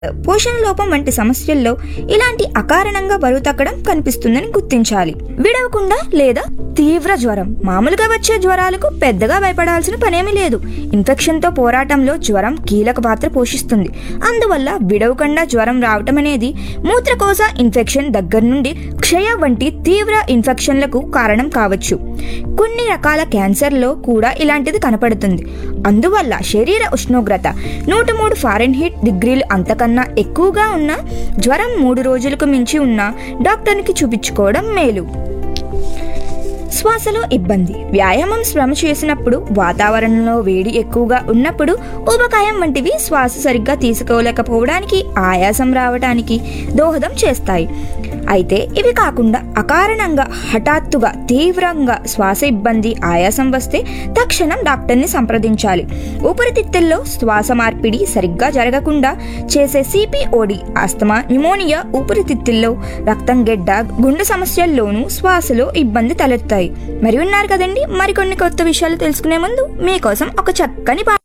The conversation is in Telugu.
పోషణ లోపం వంటి సమస్యల్లో ఇలాంటి అకారణంగా బరువు తగ్గడం కనిపిస్తుందని గుర్తించాలి విడవకుండా లేదా తీవ్ర జ్వరం మామూలుగా వచ్చే జ్వరాలకు పెద్దగా భయపడాల్సిన పనేమీ లేదు ఇన్ఫెక్షన్తో పోరాటంలో జ్వరం కీలక పాత్ర పోషిస్తుంది అందువల్ల విడవకుండా జ్వరం రావటం అనేది మూత్రకోశ ఇన్ఫెక్షన్ దగ్గర నుండి క్షయ వంటి తీవ్ర ఇన్ఫెక్షన్లకు కారణం కావచ్చు కొన్ని రకాల క్యాన్సర్లో కూడా ఇలాంటిది కనపడుతుంది అందువల్ల శరీర ఉష్ణోగ్రత నూట మూడు ఫారెన్హీట్ డిగ్రీలు అంతకన్నా ఎక్కువగా ఉన్న జ్వరం మూడు రోజులకు మించి ఉన్న డాక్టర్కి చూపించుకోవడం మేలు శ్వాసలో ఇబ్బంది వ్యాయామం శ్రమ చేసినప్పుడు వాతావరణంలో వేడి ఎక్కువగా ఉన్నప్పుడు ఊబకాయం వంటివి శ్వాస సరిగ్గా తీసుకోలేకపోవడానికి ఆయాసం రావడానికి దోహదం చేస్తాయి అయితే ఇవి కాకుండా అకారణంగా హఠాత్తుగా తీవ్రంగా శ్వాస ఇబ్బంది ఆయాసం వస్తే తక్షణం డాక్టర్ని సంప్రదించాలి ఊపిరితిత్తుల్లో శ్వాస మార్పిడి సరిగ్గా జరగకుండా చేసే సిపిఓడి ఆస్తమా న్యూమోనియా ఊపిరితిత్తుల్లో రక్తం గెడ్డ గుండె సమస్యల్లోనూ శ్వాసలో ఇబ్బంది తలెత్తాయి మరి ఉన్నారు కదండి మరికొన్ని కొత్త విషయాలు తెలుసుకునే ముందు మీకోసం ఒక చక్కని పా